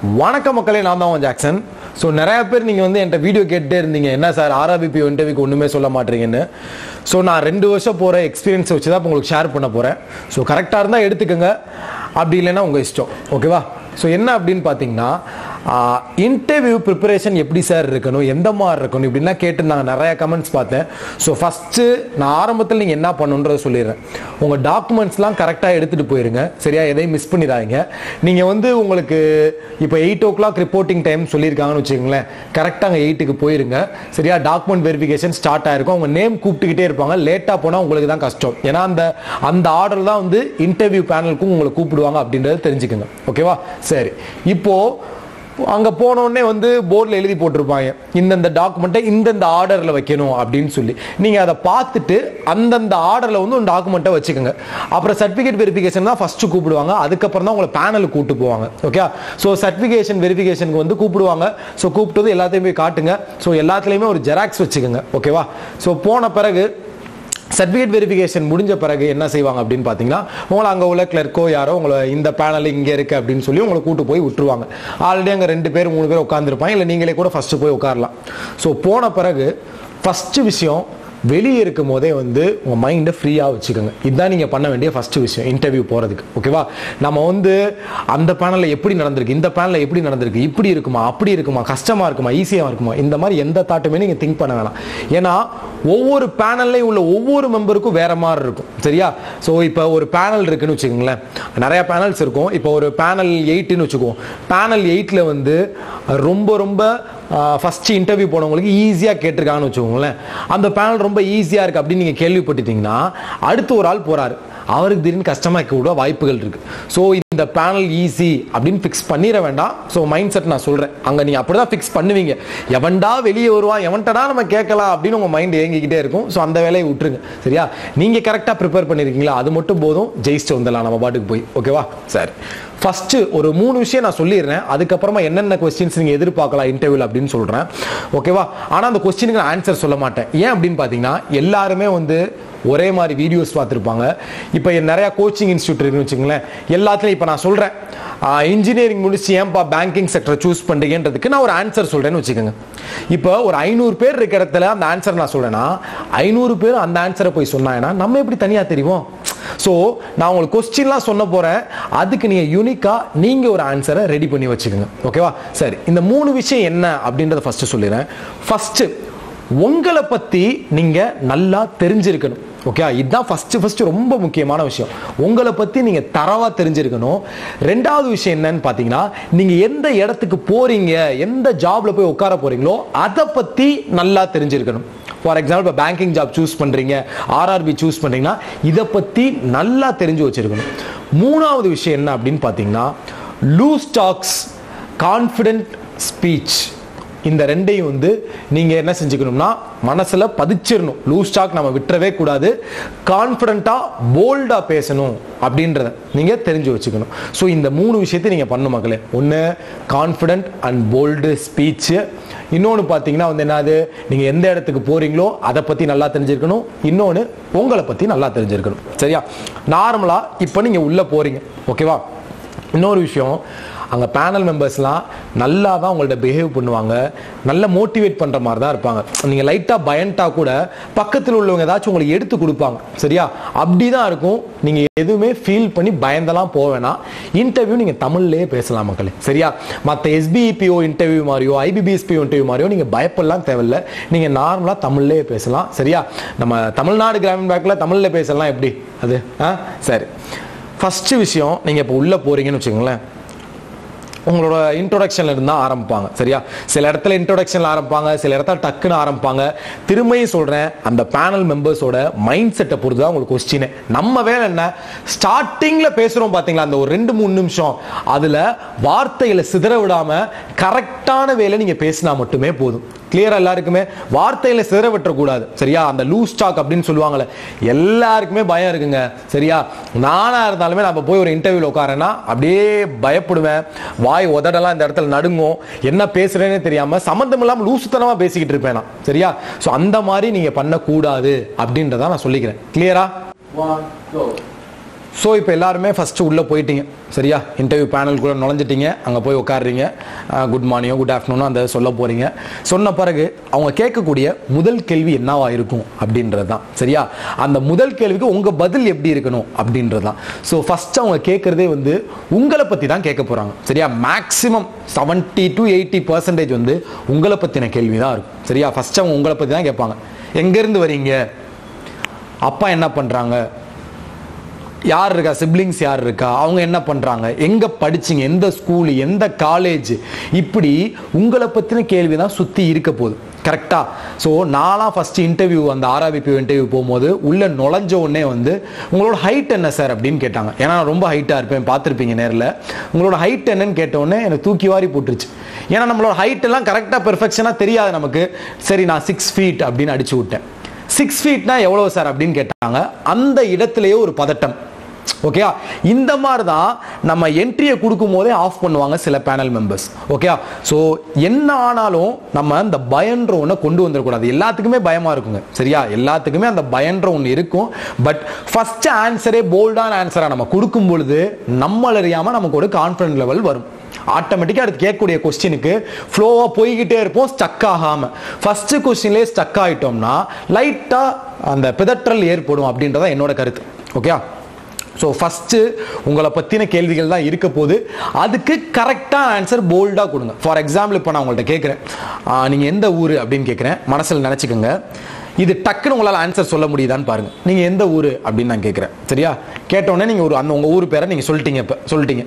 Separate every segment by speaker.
Speaker 1: வணக்கம் மக்களே நான் தான் உன் ஜாக்சன் ஸோ நிறைய பேர் நீங்கள் வந்து என்கிட்ட வீடியோ கேட்டுட்டே இருந்தீங்க என்ன சார் ஆர்ஆர்பிபி இன்டர்வியூக்கு ஒன்றுமே சொல்ல மாட்டீங்கன்னு ஸோ நான் ரெண்டு வருஷம் போகிற எக்ஸ்பீரியன்ஸை வச்சு தான் இப்போ உங்களுக்கு ஷேர் பண்ண போகிறேன் ஸோ கரெக்டாக இருந்தால் எடுத்துக்கோங்க அப்படி இல்லைன்னா உங்கள் இஷ்டம் ஓகேவா ஸோ என்ன அப்படின்னு பார்த்தீங்கன்னா இன்டர்வியூ ப்ரிப்பரேஷன் எப்படி சார் இருக்கணும் எந்த மாதிரி இருக்கணும் இப்படின்னா கேட்டு நான் நிறைய கமெண்ட்ஸ் பார்த்தேன் ஸோ ஃபஸ்ட்டு நான் ஆரம்பத்தில் நீங்கள் என்ன பண்ணுன்றதை சொல்லிடுறேன் உங்கள் டாக்குமெண்ட்ஸ்லாம் கரெக்டாக எடுத்துகிட்டு போயிருங்க சரியா எதையும் மிஸ் பண்ணிடாதீங்க நீங்கள் வந்து உங்களுக்கு இப்போ eight o'clock reporting time சொல்லியிருக்காங்கன்னு வச்சுக்கோங்களேன் கரெக்டாக அங்கே எயிட்டுக்கு போயிருங்க சரியா டாக்குமெண்ட் வெரிஃபிகேஷன் ஸ்டார்ட் ஆயிருக்கும் அவங்க நேம் கூப்பிட்டுக்கிட்டே இருப்பாங்க லேட்டாக போனால் உங்களுக்கு தான் கஷ்டம் ஏன்னா அந்த அந்த ஆர்டர் தான் வந்து இன்டர்வியூ பேனலுக்கும் உங்களை கூப்பிடுவாங்க அப்படின்றத தெரிஞ்சுக்கோங்க ஓகேவா சரி இப்போ அங்கே போனோடனே வந்து போர்டில் எழுதி போட்டிருப்பாங்க இந்தந்த டாக்குமெண்ட்டை இந்தந்த ஆர்டரில் வைக்கணும் அப்படின்னு சொல்லி நீங்கள் அதை பார்த்துட்டு அந்தந்த ஆர்டரில் வந்து ஒரு டாக்குமெண்ட்டை வச்சுக்கோங்க அப்புறம் சர்டிஃபிகேட் வெரிஃபிகேஷன் தான் ஃபஸ்ட்டு கூப்பிடுவாங்க அதுக்கப்புறம் தான் உங்களை பேனலுக்கு கூப்பிட்டு போவாங்க ஓகே ஸோ சர்டிஃபிகேஷன் வெரிஃபிகேஷனுக்கு வந்து கூப்பிடுவாங்க ஸோ கூப்பிட்டு எல்லாத்தையும் போய் காட்டுங்க ஸோ எல்லாத்துலேயுமே ஒரு ஜெராக்ஸ் வச்சுக்கோங்க ஓகேவா ஸோ போன பிறகு சர்டிஃபிகேட் வெரிஃபிகேஷன் முடிஞ்ச பிறகு என்ன செய்வாங்க அப்படின்னு பார்த்தீங்கன்னா உங்களை அங்கே உள்ள கிளர்க்கோ யாரோ உங்களை இந்த பேனல் இங்கே இருக்கு அப்படின்னு சொல்லி உங்களை கூட்டு போய் விட்டுருவாங்க ஆல்ரெடி அங்கே ரெண்டு பேர் மூணு பேர் உட்காந்துருப்பாங்க இல்லை நீங்களே கூட ஃபஸ்ட்டு போய் உட்காரலாம் ஸோ போன பிறகு ஃபஸ்ட்டு விஷயம் வெளியே இருக்கும் போதே வந்து உங்கள் மைண்டை ஃப்ரீயாக வச்சுக்கோங்க இதுதான் நீங்கள் பண்ண வேண்டிய ஃபஸ்ட்டு விஷயம் இன்டர்வியூ போகிறதுக்கு ஓகேவா நம்ம வந்து அந்த பேனலில் எப்படி நடந்திருக்கு இந்த பேனலில் எப்படி நடந்திருக்கு இப்படி இருக்குமா அப்படி இருக்குமா கஷ்டமாக இருக்குமா ஈஸியாக இருக்குமா இந்த மாதிரி எந்த தாட்டுமே நீங்கள் திங்க் பண்ண வேணாம் ஏன்னா ஒவ்வொரு பேனல்லையும் உள்ள ஒவ்வொரு மெம்பருக்கும் வேற மாதிரி இருக்கும் சரியா ஸோ இப்போ ஒரு பேனல் இருக்குன்னு வச்சுக்கோங்களேன் நிறைய பேனல்ஸ் இருக்கும் இப்போ ஒரு பேனல் எயிட்டுன்னு வச்சுக்குவோம் பேனல் எயிட்டில் வந்து ரொம்ப ரொம்ப ஃபஸ்ட்டு இன்டர்வியூ போனவங்களுக்கு ஈஸியாக கேட்டிருக்காங்கன்னு வச்சுக்கோங்களேன் அந்த பேனல் ரொம்ப ஈஸியாக இருக்குது அப்படின்னு நீங்கள் கேள்விப்பட்டுட்டீங்கன்னா அடுத்து ஒரு ஆள் போகிறாரு அவருக்கு திடீர்னு கஷ்டமாக கூட வாய்ப்புகள் இருக்குது ஸோ இந்த பேனல் ஈஸி அப்படின்னு ஃபிக்ஸ் பண்ணிட வேண்டாம் ஸோ மைண்ட் செட் நான் சொல்கிறேன் அங்கே நீங்கள் அப்படி தான் ஃபிக்ஸ் பண்ணுவீங்க எவன்டா வெளியே வருவான் எவன்டா நம்ம கேட்கலாம் அப்படின்னு உங்கள் மைண்ட் ஏங்கிக்கிட்டே இருக்கும் ஸோ அந்த வேலையை விட்டுருங்க சரியா நீங்கள் கரெக்டாக ப்ரிப்பேர் பண்ணியிருக்கீங்களா அது மட்டும் போதும் ஜெயிச்சுட்டு வந்துடலாம் நம்ம பாட்டுக்கு போய் ஓகேவா சரி ஃபர்ஸ்ட் ஒரு மூணு விஷயம் நான் சொல்லிடுறேன் அதுக்கப்புறமா என்னென்ன கொஸ்டின்ஸ் நீங்கள் எதிர்பார்க்கலாம் இன்டர்வியூல அப்படின்னு சொல்கிறேன் ஓகேவா ஆனால் அந்த கொஸ்டினுக்கு நான் ஆன்சர் சொல்ல மாட்டேன் ஏன் அப்படின்னு பார்த்தீங்கன்னா எல்லாருமே வந்து ஒரே மாதிரி வீடியோஸ் பார்த்துருப்பாங்க இப்போ நிறையா கோச்சிங் இன்ஸ்டியூட் இருக்குன்னு வச்சுங்களேன் எல்லாத்துலையும் இப்போ நான் சொல்கிறேன் இன்ஜினியரிங் முடிச்சு ஏன்பா பேங்கிங் செக்டரை சூஸ் பண்ணுறீங்கன்றதுக்கு நான் ஒரு ஆன்சர் சொல்கிறேன்னு வச்சுக்கோங்க இப்போ ஒரு ஐநூறு பேர் இருக்கிற இடத்துல அந்த ஆன்சர் நான் சொல்கிறேன்னா ஐநூறு பேர் அந்த ஆன்சரை போய் சொன்னாங்கன்னா நம்ம எப்படி தனியாக தெரியும் ஸோ நான் உங்களுக்கு கொஸ்டின்லாம் சொன்ன போகிறேன் அதுக்கு நீங்கள் யூனிக்காக நீங்கள் ஒரு ஆன்சரை ரெடி பண்ணி வச்சுக்கோங்க ஓகேவா சரி இந்த மூணு விஷயம் என்ன அப்படின்றத ஃபஸ்ட்டு சொல்லிடுறேன் ஃபஸ்ட்டு உங்களை பற்றி நீங்கள் நல்லா தெரிஞ்சிருக்கணும் ஓகே இதுதான் ஃபஸ்ட்டு ஃபஸ்ட்டு ரொம்ப முக்கியமான விஷயம் உங்களை பற்றி நீங்கள் தரவாக தெரிஞ்சிருக்கணும் ரெண்டாவது விஷயம் என்னன்னு பார்த்தீங்கன்னா நீங்கள் எந்த இடத்துக்கு போகிறீங்க எந்த ஜாபில் போய் உட்கார போகிறீங்களோ அதை பற்றி நல்லா தெரிஞ்சிருக்கணும் ஃபார் எக்ஸாம்பிள் இப்போ பேங்கிங் ஜாப் சூஸ் பண்ணுறீங்க ஆர்ஆர்பி சூஸ் பண்ணுறீங்கன்னா இதை பற்றி நல்லா தெரிஞ்சு வச்சுருக்கணும் மூணாவது விஷயம் என்ன அப்படின்னு பார்த்தீங்கன்னா லூஸ் டாக்ஸ் கான்ஃபிடென்ட் ஸ்பீச் இந்த ரெண்டையும் வந்து நீங்கள் என்ன செஞ்சுக்கணும்னா மனசில் பதிச்சிடணும் லூஸ் ஸ்டாக் நம்ம விட்டுறவே கூடாது கான்ஃபிடண்ட்டாக போல்டாக பேசணும் அப்படின்றத நீங்கள் தெரிஞ்சு வச்சுக்கணும் ஸோ இந்த மூணு விஷயத்தை நீங்கள் பண்ணணும் மக்களே ஒன்று கான்ஃபிடென்ட் அண்ட் போல்டு ஸ்பீச்சு இன்னொன்று பார்த்தீங்கன்னா வந்து என்னது நீங்கள் எந்த இடத்துக்கு போகிறீங்களோ அதை பற்றி நல்லா தெரிஞ்சிருக்கணும் இன்னொன்று உங்களை பற்றி நல்லா தெரிஞ்சிருக்கணும் சரியா நார்மலாக இப்போ நீங்கள் உள்ளே போகிறீங்க ஓகேவா இன்னொரு விஷயம் அங்கே பேனல் மெம்பர்ஸ்லாம் நல்லா தான் உங்கள்ட்ட பிஹேவ் பண்ணுவாங்க நல்ல மோட்டிவேட் பண்ணுற மாதிரி தான் இருப்பாங்க நீங்கள் லைட்டாக பயன்ட்டா கூட பக்கத்தில் உள்ளவங்க ஏதாச்சும் உங்களுக்கு எடுத்து கொடுப்பாங்க சரியா அப்படி தான் இருக்கும் நீங்கள் எதுவுமே ஃபீல் பண்ணி பயந்தெல்லாம் போக வேணாம் இன்டர்வியூ நீங்கள் தமிழ்லேயே பேசலாம் மக்களே சரியா மற்ற எஸ்பிஇபிஓ இன்டர்வியூ மாதிரியோ ஐபிபிஎஸ்பிஓ இன்டர்வியூ மாதிரியோ நீங்கள் பயப்படலாம் தேவையில்ல நீங்கள் நார்மலாக தமிழ்லேயே பேசலாம் சரியா நம்ம தமிழ்நாடு கிராமின் பேங்க்கில் தமிழில் பேசலாம் எப்படி அது ஆ சரி ஃபஸ்ட்டு விஷயம் நீங்கள் இப்போ உள்ளே போகிறீங்கன்னு வச்சுக்கோங்களேன் உங்களோட இன்ட்ரோடக்ஷன்ல இருந்தா ஆரம்பிப்பாங்க சரியா சில இடத்துல இன்ட்ரோடக்ஷன்ல ஆரம்பிப்பாங்க சில இடத்துல டக்குன்னு ஆரம்பிப்பாங்க திரும்பியும் சொல்றேன் அந்த பேனல் மெம்பர்ஸோட மைண்ட் செட்டை பொறுத்து தான் உங்களுக்கு கொஸ்டின் நம்ம வேலை என்ன ஸ்டார்டிங்ல பேசுறோம் பாத்தீங்களா அந்த ஒரு ரெண்டு மூணு நிமிஷம் அதுல வார்த்தைகளை சிதற விடாம கரெக்டான வேலை நீங்க பேசினா மட்டுமே போதும் கிளியரா எல்லாருக்குமே வார்த்தையில சிதற விட்டுறக்கூடாது சரியா அந்த லூஸ் ஸ்டாக் அப்படின்னு சொல்லுவாங்கல்ல எல்லாருக்குமே பயம் இருக்குங்க சரியா நானா இருந்தாலுமே நம்ம போய் ஒரு இன்டர்வியூல உட்காரேன்னா அப்படியே பயப்படுவேன் வாய் உதடெல்லாம் இந்த இடத்துல நடுங்கும் என்ன பேசுறேனே தெரியாம சம்மந்தம் இல்லாம லூசுத்தனமா பேசிக்கிட்டு இருப்பேன் நான் சரியா ஸோ அந்த மாதிரி நீங்க பண்ணக்கூடாது அப்படின்றத நான் சொல்லிக்கிறேன் கிளியரா
Speaker 2: One, go.
Speaker 1: ஸோ இப்போ எல்லாருமே ஃபஸ்ட்டு உள்ளே போயிட்டீங்க சரியா இன்டர்வியூ பேனலுக்குள்ளே நுழைஞ்சிட்டீங்க அங்கே போய் உட்காடுறீங்க குட் மார்னிங் குட் ஆஃப்டர்நூன் அந்த சொல்ல போகிறீங்க சொன்ன பிறகு அவங்க கேட்கக்கூடிய முதல் கேள்வி என்னவா இருக்கும் அப்படின்றது தான் சரியா அந்த முதல் கேள்விக்கு உங்கள் பதில் எப்படி இருக்கணும் அப்படின்றது தான் ஸோ ஃபஸ்ட்டு அவங்க கேட்குறதே வந்து உங்களை பற்றி தான் கேட்க போகிறாங்க சரியா maximum seventy to eighty percentage வந்து உங்களை பற்றின கேள்வி தான் இருக்கும் சரியா ஃபஸ்ட்டு அவங்க உங்களை பற்றி தான் கேட்பாங்க எங்கேருந்து வரீங்க அப்பா என்ன பண்ணுறாங்க யார் இருக்கா சிப்ளிங்ஸ் யார் இருக்கா அவங்க என்ன பண்ணுறாங்க எங்கே படிச்சிங்க எந்த ஸ்கூல் எந்த காலேஜ் இப்படி உங்களை பற்றின கேள்வி தான் சுற்றி இருக்க போகுது கரெக்டாக ஸோ நான்லாம் ஃபஸ்ட்டு இன்டர்வியூ அந்த ஆர்ஆர்பிபி இன்டர்வியூ போகும்போது உள்ளே நுழைஞ்ச உடனே வந்து உங்களோட ஹைட் என்ன சார் அப்படின்னு கேட்டாங்க ஏன்னா நான் ரொம்ப ஹைட்டாக இருப்பேன் பார்த்துருப்பீங்க நேரில் உங்களோட ஹைட் என்னன்னு கேட்டவுடனே எனக்கு தூக்கி வாரி போட்டுருச்சு ஏன்னா நம்மளோட ஹைட் எல்லாம் கரெக்டாக பெர்ஃபெக்ஷனாக தெரியாது நமக்கு சரி நான் சிக்ஸ் ஃபீட் அப்படின்னு அடிச்சு விட்டேன் சிக்ஸ் ஃபீட்னா எவ்வளோ சார் அப்படின்னு கேட்டாங்க அந்த இடத்துலயே ஒரு பதட்டம் ஓகேயா இந்த மாதிரி தான் நம்ம என்ட்ரியை கொடுக்கும் போதே ஆஃப் பண்ணுவாங்க சில பேனல் மெம்பர்ஸ் ஓகேயா ஸோ என்ன ஆனாலும் நம்ம அந்த பயன்ற ஒன்றை கொண்டு வந்துடக்கூடாது எல்லாத்துக்குமே பயமா இருக்குங்க சரியா எல்லாத்துக்குமே அந்த பயன்ற ஒன்று இருக்கும் பட் ஃபர்ஸ்ட் ஆன்சரே போல்டான ஆன்சராக நம்ம கொடுக்கும் பொழுது நம்மள அறியாம நமக்கு ஒரு கான்ஃபிடன்ட் லெவல் வரும் ஆட்டோமேட்டிக்காக அடுத்து கேட்கக்கூடிய கொஸ்டினுக்கு ஃப்ளோவாக போய்கிட்டே இருப்போம் ஸ்டக் ஆகாமல் ஃபர்ஸ்ட் கொஸ்டின்லேயே ஸ்டக் ஆகிட்டோம்னா லைட்டாக அந்த பிதற்றல் ஏற்படும் அப்படின்றத என்னோட கருத்து ஓகே ஸோ ஃபஸ்ட்டு உங்களை பற்றின கேள்விகள் தான் இருக்க போது அதுக்கு கரெக்டான ஆன்சர் போல்டாக கொடுங்க ஃபார் எக்ஸாம்பிள் இப்போ நான் உங்கள்கிட்ட கேட்குறேன் நீங்கள் எந்த ஊர் அப்படின்னு கேட்குறேன் மனசில் நினச்சிக்கோங்க இது டக்குன்னு உங்களால் ஆன்சர் சொல்ல முடியுதான்னு பாருங்க நீங்கள் எந்த ஊர் அப்படின்னு நான் கேட்குறேன் சரியா கேட்டோடனே நீங்கள் ஒரு அந்த உங்கள் ஊர் பேரை நீங்கள் சொல்லிட்டீங்க இப்போ சொல்லிட்டீங்க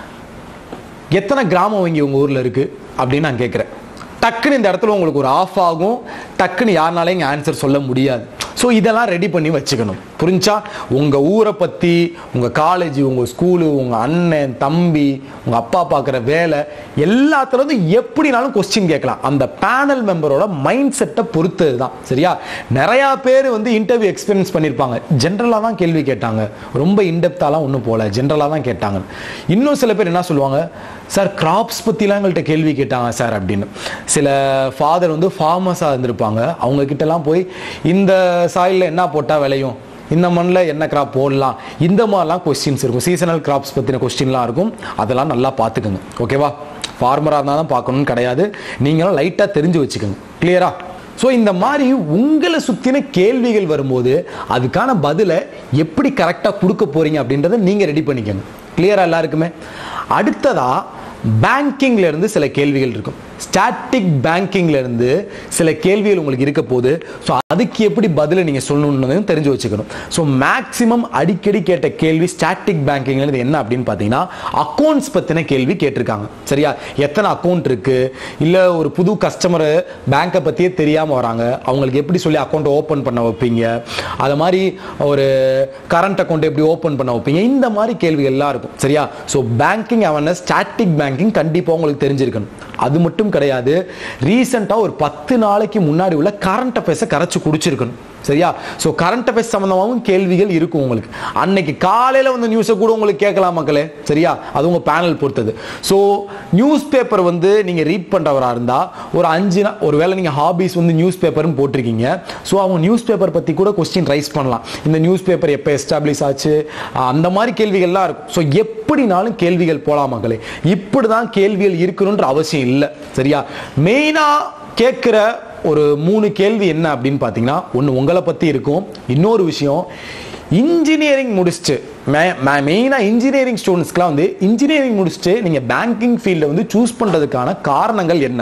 Speaker 1: எத்தனை கிராமம் வங்கி உங்கள் ஊரில் இருக்குது அப்படின்னு நான் கேட்குறேன் டக்குன்னு இந்த இடத்துல உங்களுக்கு ஒரு ஆஃப் ஆகும் டக்குன்னு யாருனாலையும் இங்கே ஆன்சர் சொல்ல முடியாது ஸோ இதெல்லாம் ரெடி பண்ணி வச்சுக்கணும் புரிஞ்சா உங்கள் ஊரை பற்றி உங்கள் காலேஜ் உங்கள் ஸ்கூலு உங்கள் அண்ணன் தம்பி உங்கள் அப்பா பார்க்குற வேலை எல்லாத்துல இருந்து எப்படினாலும் கொஸ்டின் கேட்கலாம் அந்த பேனல் மெம்பரோட மைண்ட் செட்டை பொறுத்தது தான் சரியா நிறையா பேர் வந்து இன்டர்வியூ எக்ஸ்பீரியன்ஸ் பண்ணியிருப்பாங்க ஜென்ரலாக தான் கேள்வி கேட்டாங்க ரொம்ப இன்டெப்த்தாலாம் ஒன்றும் போகல ஜென்ரலாக தான் கேட்டாங்க இன்னும் சில பேர் என்ன சொல்லுவாங்க சார் கிராப்ஸ் பற்றிலாம் எங்கள்கிட்ட கேள்வி கேட்டாங்க சார் அப்படின்னு சில ஃபாதர் வந்து ஃபார்மர்ஸாக இருந்திருப்பாங்க அவங்க கிட்டலாம் போய் இந்த சாயிலில் என்ன போட்டால் விளையும் இந்த மண்ணில் என்ன கிராப் போடலாம் இந்த மாதிரிலாம் கொஸ்டின்ஸ் இருக்கும் சீசனல் கிராப்ஸ் பற்றின கொஸ்டின்லாம் இருக்கும் அதெல்லாம் நல்லா பார்த்துக்குங்க ஓகேவா ஃபார்மராக இருந்தால் தான் பார்க்கணும்னு கிடையாது நீங்களும் லைட்டாக தெரிஞ்சு வச்சுக்கோங்க கிளியரா ஸோ இந்த மாதிரி உங்களை சுற்றின கேள்விகள் வரும்போது அதுக்கான பதிலை எப்படி கரெக்டாக கொடுக்க போறீங்க அப்படின்றத நீங்கள் ரெடி பண்ணிக்கணும் கிளியரா எல்லாருக்குமே அடுத்ததா பேங்கிங்ல இருந்து சில கேள்விகள் இருக்கும் ஸ்டாட்டிக் பேங்கிங்ல இருந்து சில கேள்விகள் உங்களுக்கு இருக்க போது ஸோ அதுக்கு எப்படி பதிலை நீங்க சொல்லணும்னு தெரிஞ்சு வச்சுக்கணும் ஸோ மேக்சிமம் அடிக்கடி கேட்ட கேள்வி ஸ்டாட்டிக் பேங்கிங்ல இருந்து என்ன அப்படின்னு பார்த்தீங்கன்னா அக்கௌண்ட்ஸ் பத்தின கேள்வி கேட்டிருக்காங்க சரியா எத்தனை அக்கௌண்ட் இருக்கு இல்ல ஒரு புது கஸ்டமர் பேங்கை பத்தியே தெரியாம வராங்க அவங்களுக்கு எப்படி சொல்லி அக்கௌண்ட் ஓபன் பண்ண வைப்பீங்க அது மாதிரி ஒரு கரண்ட் அக்கௌண்ட் எப்படி ஓபன் பண்ண வைப்பீங்க இந்த மாதிரி கேள்விகள் எல்லாம் இருக்கும் சரியா so banking awareness static banking கண்டிப்பா உங்களுக்கு தெரிஞ்சிருக்கணும் அது மட்டும் கிடையாது ரீசெண்டாக ஒரு பத்து நாளைக்கு முன்னாடி உள்ள கரண்ட் அஃபேர்ஸை கரைச்சு குடிச்சிருக்கணும் சரியா ஸோ கரண்ட் அஃபேர்ஸ் சம்மந்தமாகவும் கேள்விகள் இருக்கும் உங்களுக்கு அன்னைக்கு காலையில் வந்து நியூஸை கூட உங்களுக்கு கேட்கலாம் மக்களே சரியா அது உங்கள் பேனல் பொறுத்தது ஸோ நியூஸ் பேப்பர் வந்து நீங்கள் ரீட் பண்ணுறவராக இருந்தால் ஒரு அஞ்சு நாள் ஒருவேளை நீங்கள் ஹாபிஸ் வந்து நியூஸ் பேப்பர்னு போட்டிருக்கீங்க ஸோ அவங்க நியூஸ் பேப்பர் பற்றி கூட கொஸ்டின் ரைஸ் பண்ணலாம் இந்த நியூஸ் பேப்பர் எப்போ எஸ்டாப்ளிஷ் ஆச்சு அந்த மாதிரி கேள்விகள்லாம் இருக்கும் ஸோ எப்படினாலும் கேள்விகள் போகலாம் மக்களே இப்படி தான் கேள்விகள் இருக்கணுன்ற அவசியம் இல்லை சரியா மெயினாக கேட்குற ஒரு மூணு கேள்வி என்ன அப்படின்னு பார்த்தீங்கன்னா ஒன்று உங்களை பற்றி இருக்கும் இன்னொரு விஷயம் இன்ஜினியரிங் முடிச்சுட்டு மெயினாக இன்ஜினியரிங் ஸ்டூடெண்ட்ஸ்க்குலாம் வந்து இன்ஜினியரிங் முடிச்சுட்டு நீங்கள் பேங்கிங் ஃபீல்டை வந்து சூஸ் பண்ணுறதுக்கான காரணங்கள் என்ன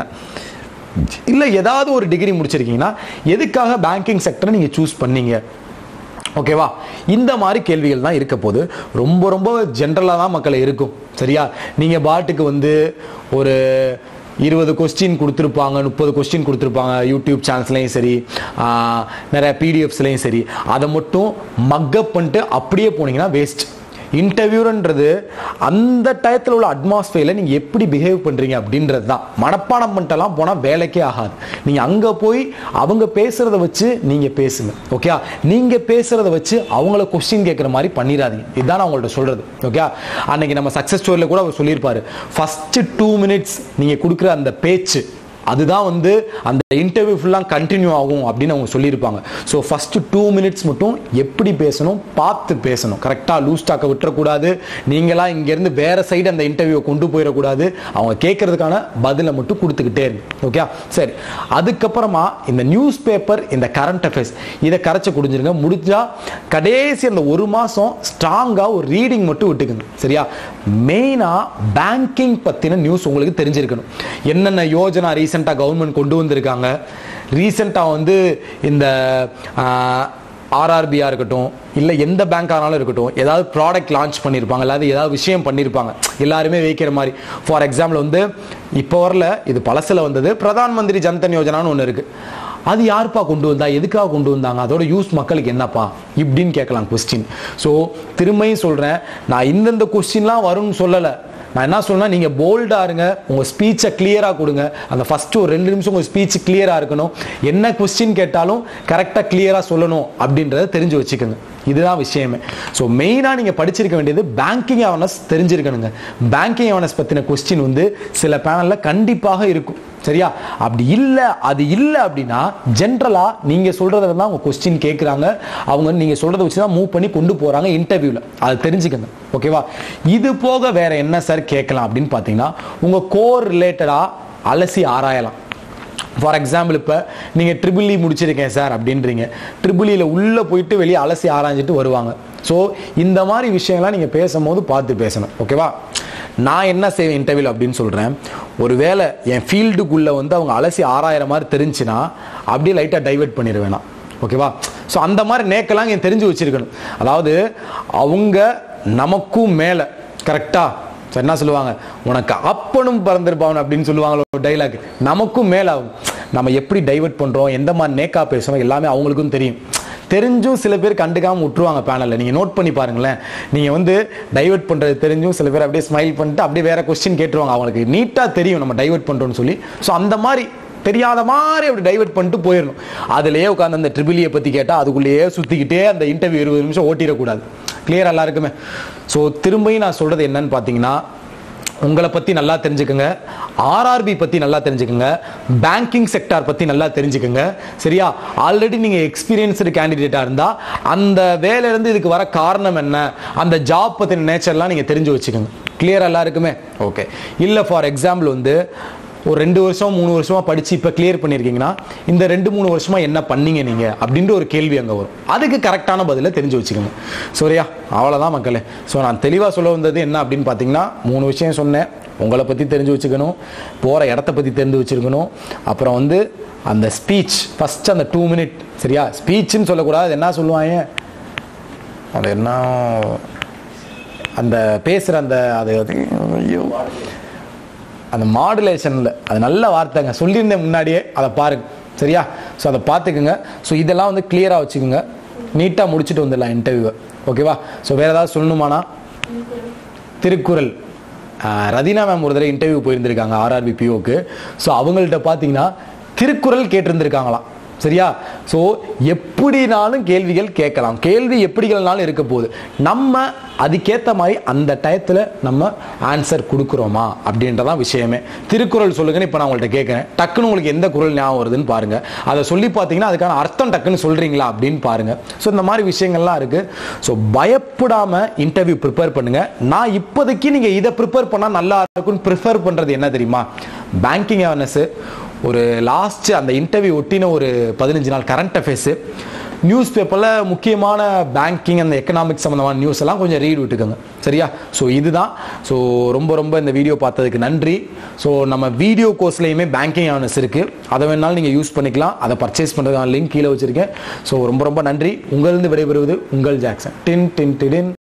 Speaker 1: இல்லை ஏதாவது ஒரு டிகிரி முடிச்சிருக்கீங்கன்னா எதுக்காக பேங்கிங் செக்டரை நீங்கள் சூஸ் பண்ணீங்க ஓகேவா இந்த மாதிரி கேள்விகள் தான் இருக்க போது ரொம்ப ரொம்ப ஜென்ரலாக தான் மக்களை இருக்கும் சரியா நீங்கள் பாட்டுக்கு வந்து ஒரு இருபது கொஸ்டின் கொடுத்துருப்பாங்க முப்பது கொஸ்டின் கொடுத்துருப்பாங்க யூடியூப் சேனல்ஸ்லையும் சரி ஆஹ், நிறைய பிடிஎஃப்ஸ்லையும் சரி அதை மட்டும் மக்கப் பண்ணிட்டு அப்படியே போனீங்கன்னா வேஸ்ட் இன்டர்வியூன்றது அந்த டயத்தில் உள்ள அட்மாஸ்பியரில் நீங்கள் எப்படி பிஹேவ் பண்ணுறீங்க அப்படின்றது தான் மனப்பாடம் பண்ணிட்டெல்லாம் போனால் வேலைக்கே ஆகாது நீங்கள் அங்கே போய் அவங்க பேசுகிறத வச்சு நீங்கள் பேசுங்க ஓகே நீங்கள் பேசுகிறத வச்சு அவங்கள கொஸ்டின் கேட்குற மாதிரி பண்ணிடாதீங்க இதுதான் நான் உங்கள்ட்ட சொல்கிறது ஓகே அன்னைக்கு நம்ம சக்ஸஸ் ஸ்டோரியில் கூட அவர் சொல்லியிருப்பாரு ஃபஸ்ட்டு டூ மினிட்ஸ் நீங்கள் கொடுக்குற அந்த பேச்சு அதுதான் வந்து அந்த இன்டர்வியூ ஃபுல்லாக கண்டினியூ ஆகும் அப்படின்னு அவங்க சொல்லியிருப்பாங்க ஸோ ஃபஸ்ட்டு டூ மினிட்ஸ் மட்டும் எப்படி பேசணும் பார்த்து பேசணும் கரெக்டாக லூஸ் டாக்கை விட்டுறக்கூடாது நீங்களாம் இங்கேருந்து வேற சைடு அந்த இன்டர்வியூவை கொண்டு போயிடக்கூடாது அவங்க கேட்கறதுக்கான பதிலை மட்டும் கொடுத்துக்கிட்டே இருங்க ஓகே சரி அதுக்கப்புறமா இந்த நியூஸ் பேப்பர் இந்த கரண்ட் அஃபேர்ஸ் இதை கரைச்சி குடிஞ்சிருங்க முடிஞ்சா கடைசி அந்த ஒரு மாதம் ஸ்ட்ராங்காக ஒரு ரீடிங் மட்டும் விட்டுக்குங்க சரியா மெயினாக பேங்கிங் பற்றின நியூஸ் உங்களுக்கு தெரிஞ்சிருக்கணும் என்னென்ன யோஜனா ரீசெண்டாக கவர்மெண்ட் கொண்டு வந்திருக்காங்க ரீசெண்டாக வந்து இந்த ஆர்ஆர்பியாக இருக்கட்டும் இல்லை எந்த பேங்க் ஆனாலும் இருக்கட்டும் ஏதாவது ப்ராடக்ட் லான்ச் பண்ணியிருப்பாங்க இல்லாத ஏதாவது விஷயம் பண்ணியிருப்பாங்க எல்லாருமே வைக்கிற மாதிரி ஃபார் எக்ஸாம்பிள் வந்து இப்போ வரல இது பழசில் வந்தது பிரதான் மந்திரி ஜன்தன் யோஜனான்னு ஒன்று இருக்குது அது யாருப்பா கொண்டு வந்தா எதுக்காக கொண்டு வந்தாங்க அதோட யூஸ் மக்களுக்கு என்னப்பா இப்படின்னு கேட்கலாம் கொஸ்டின் ஸோ திரும்பியும் சொல்கிறேன் நான் இந்தந்த கொஸ்டின்லாம் வரும்னு சொல்லலை நான் என்ன சொல்றேன்னா நீங்க போல்டா இருங்க உங்க ஸ்பீச்சை கிளியரா கொடுங்க அந்த ஃபர்ஸ்ட் ஒரு ரெண்டு நிமிஷம் உங்க ஸ்பீச் கிளியரா இருக்கணும் என்ன கொஸ்டின் கேட்டாலும் கரெக்டா கிளியரா சொல்லணும் அப்படின்றத தெரிஞ்சு வச்சுக்கோங்க இதுதான் விஷயமே ஸோ மெயினாக நீங்கள் படிச்சிருக்க வேண்டியது பேங்கிங் அவேர்னஸ் தெரிஞ்சிருக்கணுங்க பேங்கிங் அவேர்னஸ் பற்றின கொஸ்டின் வந்து சில பேனலில் கண்டிப்பாக இருக்கும் சரியா அப்படி இல்லை அது இல்லை அப்படின்னா ஜென்ரலாக நீங்கள் சொல்கிறத தான் அவங்க கொஸ்டின் கேட்குறாங்க அவங்க நீங்கள் சொல்கிறத வச்சு தான் மூவ் பண்ணி கொண்டு போகிறாங்க இன்டர்வியூவில் அது தெரிஞ்சுக்கங்க ஓகேவா இது போக வேற என்ன சார் கேட்கலாம் அப்படின்னு பார்த்தீங்கன்னா உங்கள் கோர் ரிலேட்டடாக அலசி ஆராயலாம் ஃபார் எக்ஸாம்பிள் இப்போ நீங்கள் ட்ரிபிள் இ முடிச்சிருக்கேன் சார் அப்படின்றீங்க ட்ரிபிள் இயில் உள்ளே போயிட்டு வெளியே அலசி ஆராய்ஞ்சிட்டு வருவாங்க ஸோ இந்த மாதிரி விஷயங்கள்லாம் நீங்கள் பேசும்போது பார்த்து பேசணும் ஓகேவா நான் என்ன செய்வேன் இன்டர்வியூ அப்படின்னு சொல்கிறேன் ஒருவேளை என் ஃபீல்டுக்குள்ளே வந்து அவங்க அலசி ஆராயிற மாதிரி தெரிஞ்சுன்னா அப்படியே லைட்டாக டைவெர்ட் பண்ணிடுவேன் நான் ஓகேவா ஸோ அந்த மாதிரி நேக்கெல்லாம் என் தெரிஞ்சு வச்சிருக்கணும் அதாவது அவங்க நமக்கும் மேலே கரெக்டாக சரி, என்ன சொல்லுவாங்க உனக்கு அப்பனும் பிறந்திருப்பான் அப்படின்னு சொல்லுவாங்களோ டைலாக் நமக்கும் மேலாகும் நம்ம எப்படி டைவர்ட் பண்றோம் எந்த மாதிரி நேக்கா பேசுறோம் எல்லாமே அவங்களுக்கும் தெரியும் தெரிஞ்சும் சில பேர் கண்டுக்காம விட்டுருவாங்க பேனல்ல நீங்க நோட் பண்ணி பாருங்களேன் நீங்க வந்து டைவர்ட் பண்றது தெரிஞ்சும் சில பேர் அப்படியே ஸ்மைல் பண்ணிட்டு அப்படியே வேற கொஸ்டின் கேட்டுருவாங்க அவங்களுக்கு நீட்டா தெரியும் நம்ம டைவர்ட் பண்றோம்னு சொல்லி ஸோ அந்த மாதிரி தெரியாத மாதிரி அப்படி டைவர்ட் பண்ணிட்டு போயிடணும் அதுலயே உட்காந்து அந்த ட்ரிபிளியை பத்தி கேட்டா அதுக்குள்ளேயே சுத்திக்கிட்டே அந்த இன்டர்வியூ இருபது நிமிஷம் ஓட்டிடக்கூடாது கிளியர் எல்லாருக்குமே ஸோ திரும்பியும் நான் சொல்றது என்னன்னு பார்த்தீங்கன்னா உங்களை பத்தி நல்லா தெரிஞ்சுக்கங்க ஆர்ஆர்பி பத்தி நல்லா தெரிஞ்சுக்கங்க பேங்கிங் செக்டார் பத்தி நல்லா தெரிஞ்சுக்கங்க சரியா ஆல்ரெடி நீங்க எக்ஸ்பீரியன்ஸ்டு கேண்டிடேட்டா இருந்தா அந்த வேலையில இருந்து இதுக்கு வர காரணம் என்ன அந்த ஜாப் பத்தின நேச்சர்லாம் நீங்க தெரிஞ்சு வச்சுக்கோங்க கிளியர் எல்லாருக்குமே ஓகே இல்ல ஃபார் எக்ஸாம்பிள் வந்து ஒரு ரெண்டு வருஷம் மூணு வருஷமா படிச்சு இப்ப கிளியர் பண்ணிருக்கீங்கன்னா இந்த ரெண்டு மூணு வருஷமா என்ன பண்ணீங்க நீங்க அப்படின்ற ஒரு கேள்வி அங்க வரும் அதுக்கு கரெக்டான பதில தெரிஞ்சு வச்சுக்கோங்க சரியா அவ்வளவுதான் மக்களே ஸோ நான் தெளிவா சொல்ல வந்தது என்ன அப்படின்னு பாத்தீங்கன்னா மூணு விஷயம் சொன்னேன் உங்களை பத்தி தெரிஞ்சு வச்சுக்கணும் போற இடத்த பத்தி தெரிஞ்சு வச்சிருக்கணும் அப்புறம் வந்து அந்த ஸ்பீச் ஃபர்ஸ்ட் அந்த டூ மினிட் சரியா ஸ்பீச்னு சொல்லக்கூடாது அது என்ன சொல்லுவாங்க அது என்ன அந்த பேசுற அந்த அது அது ஐயோ அந்த மாடுலேஷனில் அது நல்ல வார்த்தைங்க சொல்லியிருந்தேன் முன்னாடியே அதை பாருங்க சரியா ஸோ அதை பார்த்துக்குங்க ஸோ இதெல்லாம் வந்து கிளியராக வச்சுக்கோங்க நீட்டாக முடிச்சுட்டு வந்துடலாம் இன்டர்வியூவை ஓகேவா ஸோ வேறு ஏதாவது சொல்லணுமாண்ணா திருக்குறள் ஆஹ் ரதினா மேம் ஒரு தடவை இன்டர்வியூ போயிருந்திருக்காங்க ஆர்ஆர்பி பிஓக்கு ஸோ அவங்கள்ட்ட பார்த்தீங்கன்னா திருக்குறள் கேட்டிருந்திருக்காங்களாம் சரியா ஸோ எப்படினாலும் கேள்விகள் கேட்கலாம் கேள்வி எப்படிகள்னாலும் இருக்க போகுது நம்ம அதுக்கேற்ற மாதிரி அந்த டயத்தில் நம்ம ஆன்சர் கொடுக்குறோமா அப்படின்றதான் விஷயமே திருக்குறள் சொல்லுங்கன்னு இப்போ நான் உங்கள்கிட்ட கேட்குறேன் டக்குன்னு உங்களுக்கு எந்த குறள் ஞாபகம் வருதுன்னு பாருங்க அதை சொல்லி பார்த்தீங்கன்னா அதுக்கான அர்த்தம் டக்குன்னு சொல்றீங்களா அப்படின்னு பாருங்க ஸோ இந்த மாதிரி விஷயங்கள்லாம் இருக்கு ஸோ பயப்படாம இன்டர்வியூ ப்ரிப்பேர் பண்ணுங்க நான் இப்போதைக்கு நீங்க இதை ப்ரிப்பேர் பண்ணா நல்லா இருக்கும்னு ப்ரிஃபர் பண்றது என்ன தெரியுமா பேங்கிங் அவேர்னஸ் ஒரு லாஸ்ட் அந்த இன்டர்வியூ ஒட்டின ஒரு பதினஞ்சு நாள் கரண்ட் அஃபேர்ஸ் நியூஸ் பேப்பரில் முக்கியமான பேங்கிங் அந்த எக்கனாமிக் சம்மந்தமான நியூஸ் எல்லாம் கொஞ்சம் ரீட் விட்டுக்கோங்க சரியா ஸோ இதுதான் ஸோ ரொம்ப ரொம்ப இந்த வீடியோ பார்த்ததுக்கு நன்றி ஸோ நம்ம வீடியோ கோர்ஸ்லையுமே பேங்கிங் அவேர்னஸ் இருக்குது அதை வேணாலும் நீங்கள் யூஸ் பண்ணிக்கலாம் அதை பர்ச்சேஸ் பண்ணுறதுக்கான லிங்க் கீழே வச்சிருக்கேன் ஸோ ரொம்ப ரொம்ப நன்றி உங்களிருந்து விடைபெறுவது உங்கள் ஜாக்சன் டின் டின் டிடின்